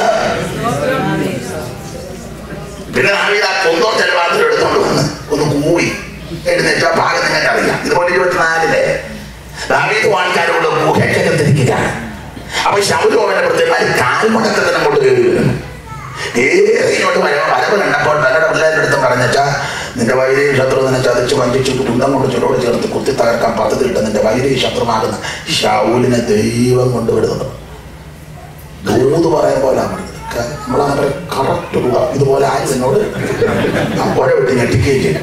Speaker 1: പിന്നെ നാവിത കൊന്തോ ചെലവാത്തിൽ എടുത്തോണ്ട് വന്ന് ഒന്ന് കൂവി എഴുന്നേറ്റ ഭാഗം നിങ്ങൾക്ക് അറിയാം ഇതുപോലെ ഇരുപത്തിനാലിലെ ദാവീദ് ആൾക്കാരോട് ഗുഹയ്ക്കകത്തിരിക്കുക അപ്പൊ ശൗലും അവനെ പ്രത്യേകമായി കാൽമുടക്കത്തിന് അങ്ങോട്ട് കയറി വരുന്നു ഏറെ ഇങ്ങോട്ട് വരവ് വരവ് കണ്ടപ്പോൾ തങ്ങളുടെ പിള്ളേരുടെ അടുത്ത് പറഞ്ഞാ നിന്റെ വൈരി ശത്രു നിന്നെ ചതച്ച് വഞ്ചിച്ച് കുന്തം കൊണ്ട് ചുരോട് ചേർത്ത് കുത്തി തകർക്കാൻ പദ്ധതി ഇട്ട് നിന്റെ വൈരി ശത്രുമാകുന്ന ഷൗലിനെ ദൈവം കൊണ്ടുവരുന്നത് ദൂത് പറയാൻ പോലെ നമ്മളങ്ങനെ കറക്റ്റ് രൂപ ഇതുപോലെ ആരും എന്നോട് പുഴ വിട്ട് ഞെട്ടിക്കുകയും ചെയ്യും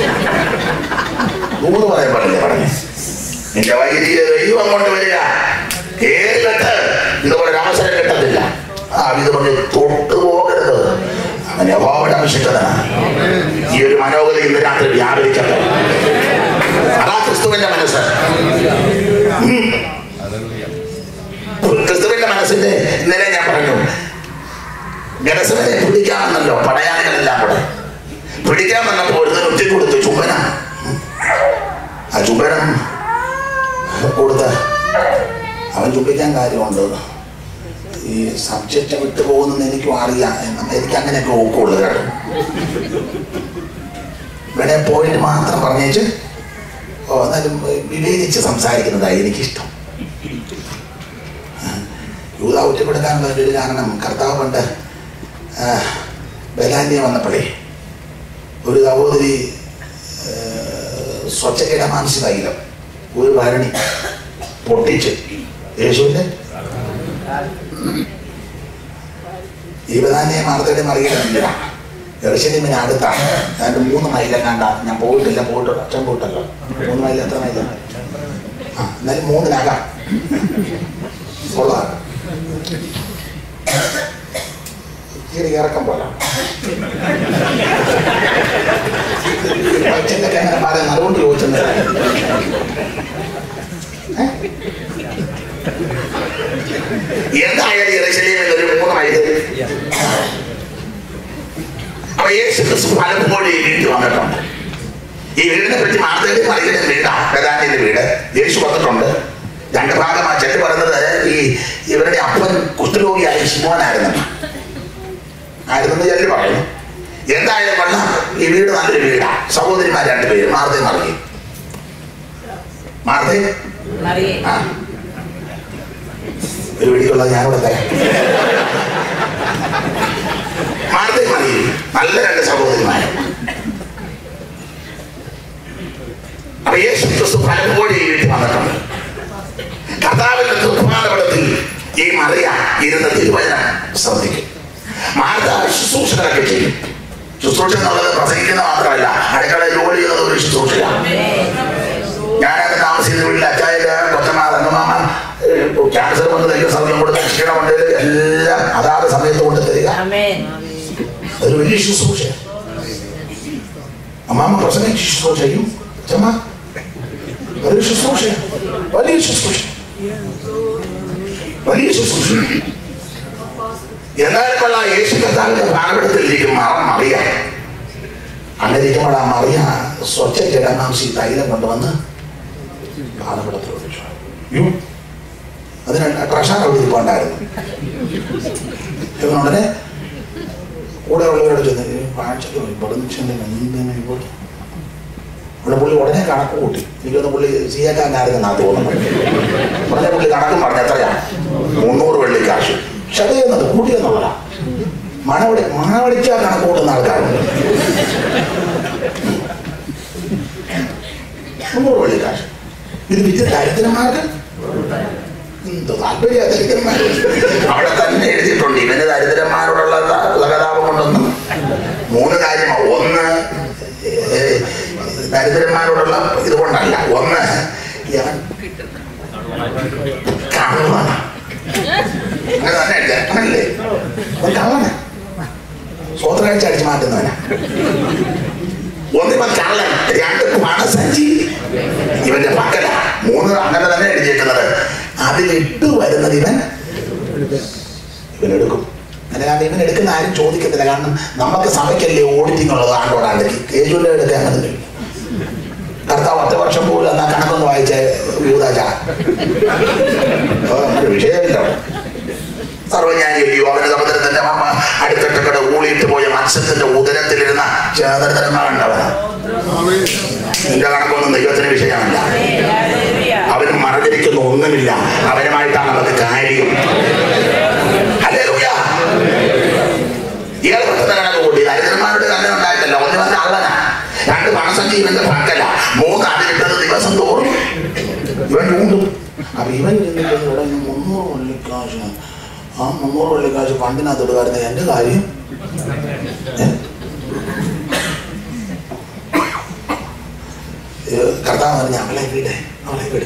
Speaker 1: ദൂത് പറയാൻ പാടില്ലേ പറഞ്ഞേ നിന്റെ വൈദ്യുതിയിലെ ദൈവം കൊണ്ടുവരിക ഏത് കെട്ട് ഇതുപോലെ ഒരു അവസരം കിട്ടത്തില്ല ആ ഇത് പറഞ്ഞ് തൊട്ടു പോകരുത് അവൻ യഹോവയുടെ ആവശ്യക്കതാണ് ഈ ഒരു മനോഗതി ഇന്ന് രാത്രി വ്യാപരിക്കട്ടെ അതാ ക്രിസ്തുവിന്റെ മനസ്സ് ഉം. ക്രിസ്തുവിന്റെ മനസ്സിന്റെ ഇന്നലെ ഞാൻ പറഞ്ഞു ഗരസവനെ പിടിക്കാമെന്നല്ലോ പടയാളികളെല്ലാം കൂടെ പിടിക്കാൻ വന്നപ്പോൾ ഒരുത്തൻ ഒറ്റ കൊടുത്തു ചുംബന ആ ചുംബനം കൊടുത്ത അവൻ ചുംബിക്കാൻ കാര്യമുണ്ട് ഈ സബ്ജക്റ്റ് വിട്ടു പോകുന്നെന്ന് എനിക്കും അറിയാം എന്ന് എനിക്ക് അങ്ങനെയൊക്കെ ഊക്കുള്ളൂ കേട്ടോ ഇവിടെ പോയിട്ട് മാത്രം പറഞ്ഞേച്ച് ഓ എന്നാലും വിവേചിച്ച് സംസാരിക്കുന്നതായി എനിക്കിഷ്ടം യൂത ഒറ്റപ്പെടുക്കാനുള്ള ഒരു കാരണം കർത്താവ് പണ്ട് ആ, ബലാന്യ വന്നപ്പോഴേ ഒരു സഹോദരി സ്വച്ഛകേട മാനസികയിലും ഒരു ഭരണി പൊട്ടിച്ച് യേശുവിന്റെ ഈ ബലാന്യ മാർത്തയുടെ മറിയില്ല എറിശലിമിന് അടുത്താണ് രണ്ട് മൂന്ന് മൈലെങ്ങാണ്ട ഞാൻ പോയിട്ടില്ല പോയിട്ടില്ല അച്ഛൻ പോയിട്ടല്ലോ മൂന്ന് മൈൽ എത്ര മൈല ആ എന്നാലും മൂന്നിനകം കൊള്ളാം ഇച്ചിരി ഇറക്കം പോലെ അച്ഛൻ്റെ അങ്ങനെ പറയുന്നത് അതുകൊണ്ട് ചോദിച്ചത് എന്തായാലും ഇറച്ചലിയിൽ ഒരു മൂന്ന് മൈൽ അപ്പൊ യേശു ക്രിസ്തു പലപ്പോഴും ഈ വീട്ടിൽ വന്നിട്ടുണ്ട് ഈ വീടിനെ പറ്റി മാർത്തയുടെ മറിയുടെ വീടാണ് പ്രധാനിയുടെ വീട് യേശു വന്നിട്ടുണ്ട് രണ്ട് ഭാഗമാണ് ചെല്ലു പറയുന്നത് ഈ ഇവരുടെ അപ്പൻ കുഷ്ഠരോഗിയായ ശിമോനായിരുന്നു ആയിരുന്നെന്ന് ചെല്ലു പറയും എന്തായാലും കൊള്ളാം ഈ വീട് നല്ലൊരു വീടാ സഹോദരിമാർ രണ്ടുപേര് മാർത്തയും മറിയും മാർത്തയും
Speaker 3: മറിയേ
Speaker 1: ആ ഒരു വീടിക്കുള്ളത് ഞാനിവിടെ തരാം മാർത്തയും മറിയും നല്ല രണ്ട് സഹോദരിമാരും അപ്പൊ യേശു ക്രിസ്തു പലപ്പോഴും ഈ വീട്ടിൽ വന്നിട്ടുണ്ട് കർത്താവിന്റെ നിർമ്മാണപടത്തിൽ ഈ മറിയ ഇരുന്ന് തിരുവചനം ശ്രദ്ധിക്കും മാർത്ത ശുശ്രൂഷകളൊക്കെ ചെയ്യും ശുശ്രൂഷ എന്നുള്ളത് പ്രസംഗിക്കുന്ന മാത്രമല്ല അടുക്കള ജോലി ചെയ്യുന്നത് ഒരു ശുശ്രൂഷയാണ് ഞാനത് താമസിക്കുന്ന വീട്ടിൽ അച്ചായ കൊച്ചമ്മ തങ്കമാമ ക്യാൻസർ വന്ന് ദൈവ സമയം കൊടുത്ത് ക്ഷീണമുണ്ട് എല്ലാം അതാത് സമയത്ത് കൊണ്ട് തരിക
Speaker 3: ആമേൻ
Speaker 1: ഒരു വലിയ ശുശ്രൂഷ അമ്മാമ്മ പ്രസംഗിച്ച് ശുശ്രൂഷ ചെയ്യും ചമ്മ വലിയ ശുശ്രൂഷ വലിയ ശുശ്രൂഷ വലിയ ശുശ്രൂഷ എന്നാലും കൊള്ള യേശു കർത്താവിന്റെ പാകപ്പെടത്തിലിരിക്കും മറം മറിയ അങ്ങനെ ഇരിക്കുമ്പോൾ ആ മറിയ സ്വച്ഛ ജഡമാംസി തൈലം കൊണ്ടുവന്ന് പാകപ്പെടത്തിൽ ഒഴിച്ചു യ്യോ, അതിന് ട്രഷാർ അവിടെ ഇരിപ്പുണ്ടായിരുന്നു ഇവനുടനെ കൂടെ ഉള്ളവരോട് ചെന്ന് കാഴ്ചക്ക് ഇവിടെ ചെന്ന് എന്തിനാ ഇവിടെ ഇവിടെ പുള്ളി ഉടനെ കണക്ക് കൂട്ടി എനിക്കൊന്ന് പുള്ളി സിയക്കാരനായിരുന്നാ തോന്നുന്നത് ഉടനെ പുള്ളി കണക്കും പറഞ്ഞു എത്രയാ മുന്നൂറ് വെള്ളി കാശ് ക്ഷതയെന്നത് കൂട്ടിയെന്നുള്ളതാ മണവടി മണവടിച്ചാൽ കണക്ക് കൂട്ടുന്ന ആൾക്കാരുണ്ട് മുന്നൂറ് വെള്ളി കാശ് ഇത് വിറ്റ് ദരിദ്രന്മാർക്ക് എന്ത് താല്പര്യ ദരിദ്രന്മാർ അവിടെ തന്നെ എഴുതിയിട്ടുണ്ട് ഇവന് ദരിദ്രന്മാരോടുള്ള ത- സഹതാപം കൊണ്ടൊന്നും മൂന്ന് കാര്യമാണ് ഒന്ന് ഏഹ്, ദരിദ്രന്മാരോടുള്ള ഇത് കൊണ്ടല്ല ഒന്ന് ഇവൻ കള്ളനാ അങ്ങനെ തന്നെ എഴുതി അങ്ങനല്ലേ അവൻ കള്ളനാ സ്വതകാഴ്ച അടിച്ചു മാറ്റുന്നവനാ ഒന്നിപ്പോ കള്ളൻ രണ്ട് പണസഞ്ചി ഇവന്റെ പക്കല മൂന്ന് അങ്ങനെ തന്നെ എഴുതിയേക്കുന്നത് അതിലിട്ട് വരുന്നത് ഇവൻ ഇവൻ എടുക്കും അല്ലാതെ ഇവൻ എടുക്കുന്ന ആരും ചോദിക്കത്തില്ല കാരണം നമുക്ക് സഭയ്ക്കല്ലേ ഓഡിറ്റിംഗ് ഉള്ളത് ആണ്ടോടാണ്ട് യേശുവിന്റെ എടുക്കാൻ അങ്ങനെ കർത്താവ് ഒറ്റ വർഷം പോലും എന്നാ കണക്കൊന്ന് വായിച്ച യൂതാച വിഷയമില്ല അവിടെ. സർവജ്ഞാനിയല്ലയോ അവന്റെ സമുദ്രത്തിന്റെ മമ്മ അടുത്തിട്ടക്കടെ ഊളിയിട്ട് പോയ മത്സ്യത്തിന്റെ ഉദരത്തിലിരുന്ന ചേതരന്മാരുണ്ടവനാ നിന്റെ കണക്കൊന്നും ദൈവത്തിന് വിഷയമല്ല അവന് മറഞ്ഞിരിക്കുന്ന ഒന്നുമില്ല അവനുമായിട്ടാണ് നമുക്ക് കാര്യം ഹല്ലേലൂയ. ഇയാൾ പെട്ടെന്ന് കണക്ക് കൂട്ടി ദരിദ്രന്മാരുടെ കണ്ണിൽ ഉണ്ടായിട്ടല്ല ഒന്ന് വന്ന അള്ളനാ രണ്ട് പണസഞ്ചി ഇവന്റെ പക്കല മൂന്ന് അതിലിട്ടത് ദിവസം തോറും ഇവൻ ചൂണ്ടും അപ്പൊ ഇവൻ ചെന്നിട്ട് ഇവിടെ നിന്ന് മുന്നൂറ് വള്ളിക്കാശ് ആ മുന്നൂറ് വള്ളിക്കാശ് പണ്ടിനകത്ത് ഇടുമായിരുന്ന എന്റെ കാര്യം ഏ? ഏ, കർത്താവ് പറഞ്ഞ അവളെ വീട് അവളെ വീട്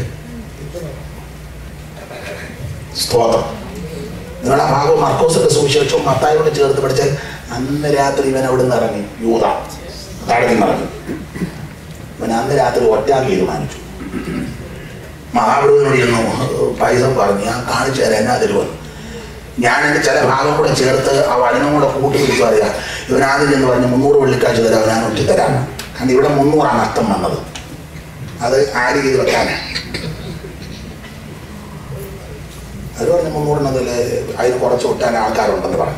Speaker 1: സ്തോത്രം നിങ്ങൾ ആ ഭാഗം മർക്കോസിന്റെ സുവിശേഷവും മത്തായോട് ചേർത്ത് പഠിച്ചാൽ അന്ന് രാത്രി ഇവൻ അവിടെ നിന്ന് ഇറങ്ങി യൂത താഴെ നിന്ന് ഇറങ്ങി ഇവൻ അന്ന് രാത്രി ഒറ്റാക്കി തീരുമാനിച്ചു മഹാപ്രഭുവിനോട് ഇരുന്നു പൈസ പറഞ്ഞു ഞാൻ കാണിച്ചു തരാം എന്നാ തരുമെന്ന് ഞാൻ എൻ്റെ ചില ഭാഗം കൂടെ ചേർത്ത് ആ വചനം കൂടെ കൂട്ടി പിടിച്ചു പറയാം ഇവനാദ്യം എന്ന് പറഞ്ഞ് മുന്നൂറ് വെള്ളിക്കാഴ്ച തരാം ഞാൻ ഒറ്റ തരാം കാരണം ഇവിടെ മുന്നൂറാണ് അർത്ഥം വന്നത് അത് ആര് ചെയ്ത് വെക്കാനാണ് അത് പറഞ്ഞ മുന്നൂറിനതിൽ അതിന് കുറച്ച് ഒട്ടാൻ ആൾക്കാരുണ്ടെന്ന് പറഞ്ഞു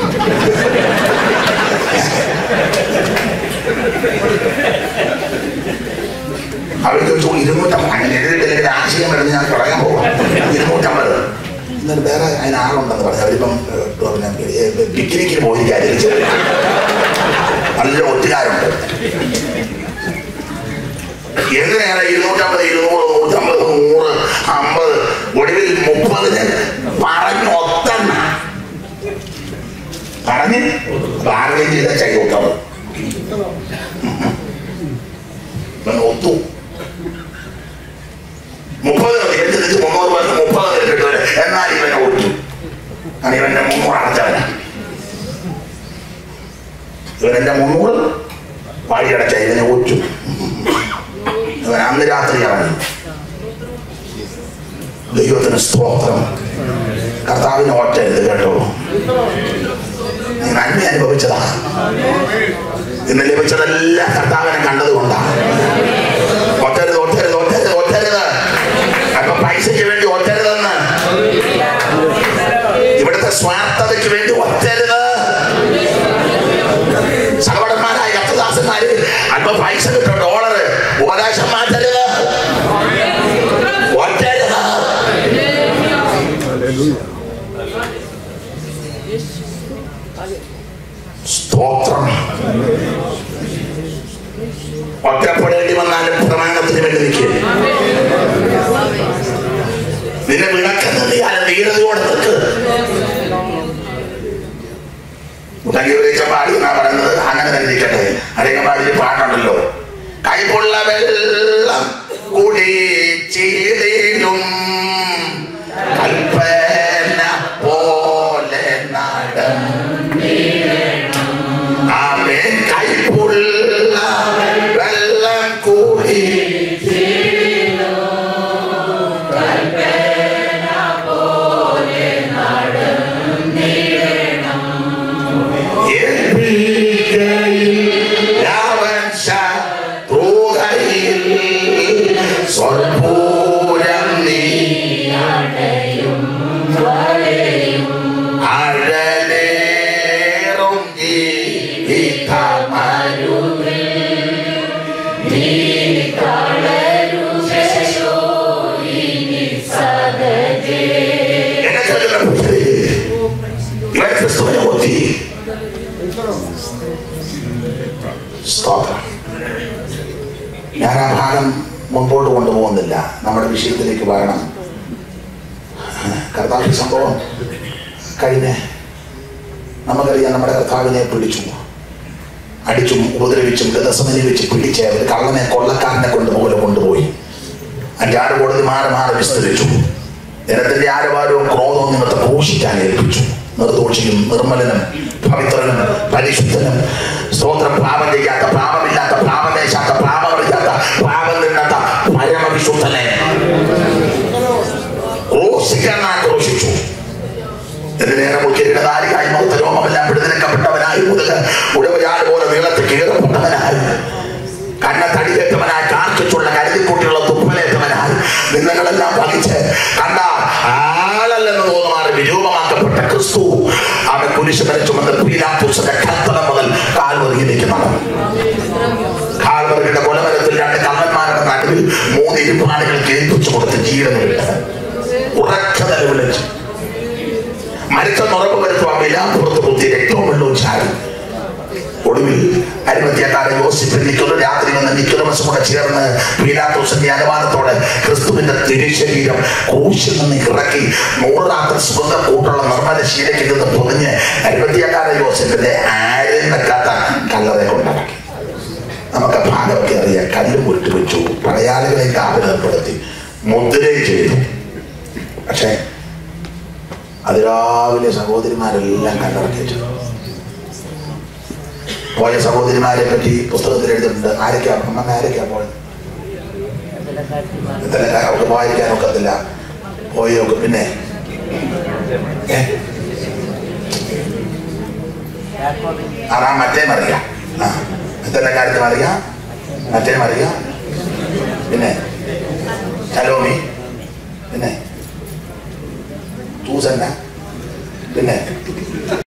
Speaker 1: അവർ ചോദിച്ചു ഇരുന്നൂറ്റമ്പത് അങ്ങനെ എഴുതിയിട്ടില്ലെങ്കിൽ ആശയം വരുന്ന ഞാൻ പറയാൻ പോവാം ഇരുന്നൂറ്റമ്പത് എന്നിട്ട് വേറെ അതിന് ആളുണ്ടെന്ന് പറഞ്ഞു അവരിപ്പം ഏഹ്, പിന്നെ, ഏഹ്, പിക്നിക്കിന് പോയിരിക്കാതിരിച്ചു നല്ല ഒറ്റുകാരുണ്ട് എന്തിനേറെ ഇരുന്നൂറ്റമ്പത് ഇരുന്നൂറ് നൂറ്റമ്പത് നൂറ് അമ്പത് ഒടുവിൽ മുപ്പതിന് പറഞ്ഞു ഒത്തെണ്ണ പറഞ്ഞ് ബാർഗൈൻ ചെയ്ത ചെയ്യൂട്ടത് ഇവൻ ഒത്തു മുപ്പത് തിരിച്ച് മുന്നൂറ് പേർക്ക് മുപ്പത് കിട്ടുമല്ലേ എന്നാൽ ഇവനെ ഒത്തു കാരണം ഇവന്റെ മുന്നൂറ് അടച്ചവനാ ഇവനെന്റെ മുന്നൂറ് വഴിയടച്ച ഇവനെ ഒറ്റു ഇവൻ അന്ന് രാത്രി ഇറങ്ങി ദൈവത്തിന് സ്തോത്രം കർത്താവിനെ ഒറ്റരുത് കേട്ടോ നീ നന്മ അനുഭവിച്ചതാ ഇന്ന് ലഭിച്ചതെല്ലാം കർത്താവിനെ കണ്ടതുകൊണ്ടാണ് ഒറ്റരുത് ഒറ്റരുത് ഒറ്റരുത് ഒറ്റരുത് അപ്പൊ പൈസയ്ക്ക് വേണ്ടി ഒറ്റരുതെന്ന് ഇവിടുത്തെ സ്വാർത്ഥതയ്ക്ക് വേണ്ടി ഒറ്റരുത് സഹോദരന്മാരായ കത്തദാസന്മാര് അല്പം പൈസ കിട്ടും ഡോളർ ഉപദേശം മാറ്റരുത് ഒറ്റരുത് സ്തോത്രം ഒറ്റപ്പെടേണ്ടി വന്നാലും പ്രമാണത്തിന് വേണ്ടി നിൽക്കുക നിന്നെ വിളക്കുന്നത് ധീരതയോടെ നിൽക്ക് മുട്ടങ്കി പാടി എന്നാ പറയുന്നത് അങ്ങനെ തന്നെ ഇരിക്കട്ടെ അരങ്ങപ്പാടിയിൽ പാട്ടുണ്ടല്ലോ കൈപുള്ള വെള്ളം കുടിച്ചിടിലും കൽപ്പന പോലെ നടം ആമേ കൈപുള്ള വെള്ളം ക്രിസ്തുവിനെ ഒത്തി സ്തോത്രം ഞാൻ ആ ഭാഗം മുമ്പോട്ട് കൊണ്ടുപോകുന്നില്ല നമ്മുടെ വിഷയത്തിലേക്ക് വരണം കർത്താവ് സംഭവം കഴിഞ്ഞ നമുക്കറിയാം നമ്മുടെ കർത്താവിനെ പിടിച്ചു അടിച്ചും ഉപദ്രവിച്ചും ഗതസമനി വെച്ച് പിടിച്ച് ഒരു കള്ളനെ കൊള്ളക്കാരനെ കൊണ്ടുപോലെ കൊണ്ടുപോയി അതിന്റെ ആട് കോടതി മാറി മാറി വിസ്തരിച്ചു ജനത്തിന്റെ ആരവാരവും ക്രോധവും നിമിത്തം ക്രൂശിക്കാൻ ഏൽപ്പിച്ചു നിർദോഷിയും നിർമ്മലനും പവിത്രനും പരിശുദ്ധനും സ്തോത്രം പാപം ചെയ്യാത്ത പാപമില്ലാത്ത പാപമേശാത്ത പാപമറിയാത്ത പാപം നിന്നാത്ത പരമവിശുദ്ധനെ ക്രൂശിക്കാൻ ക്രൂശിച്ചു എന്റെ നേരം കിരീടധാരിയായി മുഖത്ത് രോമമെല്ലാം പിടിതിരക്കപ്പെട്ടവനായി മുതല് ഉടവയാൾ പോലെ നീളത്തിൽ കീറപ്പെട്ടവനായി കണ്ണ തടിയേറ്റവനായി കാർക്കിച്ചുള്ള കരുതിക്കൂട്ടിയുള്ള തുപ്പലേറ്റവനായി നിന്നകളെല്ലാം വഹിച്ച് കണ്ട ആളല്ലെന്ന് തോന്നുമാറി വിരൂപമാക്കപ്പെട്ട ക്രിസ്തു അവൻ കുരിശ് ചുമന്ന് പീലാത്തൂസിന്റെ കത്തല മുതൽ കാൽവറിയിലേക്ക് നടന്നു കാൽവറിയുടെ കൊലമരത്തിൽ രണ്ട് കള്ളന്മാരുടെ നടുവിൽ മൂന്ന് ഇരുപാടുകൾ കേൾപ്പിച്ചു കൊടുത്ത് ജീവൻ വിട്ട് ഉറച്ച നിലവിളിച്ചു മരിച്ച നുറപ്പ് വരുത്തുവാൻ വിലാപ്പുറത്ത് കുത്തി രക്തവും വെള്ളവും ചാടി ഒടുവിൽ അരിമത്യക്കാരൻ യോസിഫ് നിൽക്കുന്നു രാത്രി വന്ന് നിക്കുലമസും കൂടെ ചേർന്ന് പീലാത്തോസിന്റെ അനുമാനത്തോടെ ക്രിസ്തുവിന്റെ തിരുശരീരം ക്രൂശിൽ നിന്ന് ഇറക്കി നൂറ് രാത്രി സുഗന്ധ കൂട്ടുള്ള നിർമ്മല ശീലയ്ക്ക് നിന്ന് പൊതിഞ്ഞ് അരിമത്യക്കാരൻ യോസിഫിന്റെ ആരെയും വെക്കാത്ത കല്ലറെ കൊണ്ടിറക്കി നമുക്ക് ആ ഭാഗമൊക്കെ അറിയാം കല്ല് മുരുട്ടി വെച്ചു പടയാളികളെ കാവലേർപ്പെടുത്തി മുദ്രയും ചെയ്തു പക്ഷേ അതിരാവിലെ സഹോദരിമാരെല്ലാം കല്ലറക്കിച്ചു പോയ സഹോദരിമാരെ പറ്റി പുസ്തകത്തിൽ എഴുതിയിട്ടുണ്ട് ആരൊക്കെയാ അമ്മ ആരൊക്കെയാ പോയത് ഇത്തരം അവർക്ക് വായിക്കാൻ ഒക്കത്തില്ല പോയൊക്കെ പിന്നെ ഏ? ആറാ മറ്റേ മറിയ ആ ഇത്തരം കാര്യത്തിൽ മറിയ മറ്റേ മറിയ പിന്നെ ചലോമി പിന്നെ തൂസന്ന പിന്നെ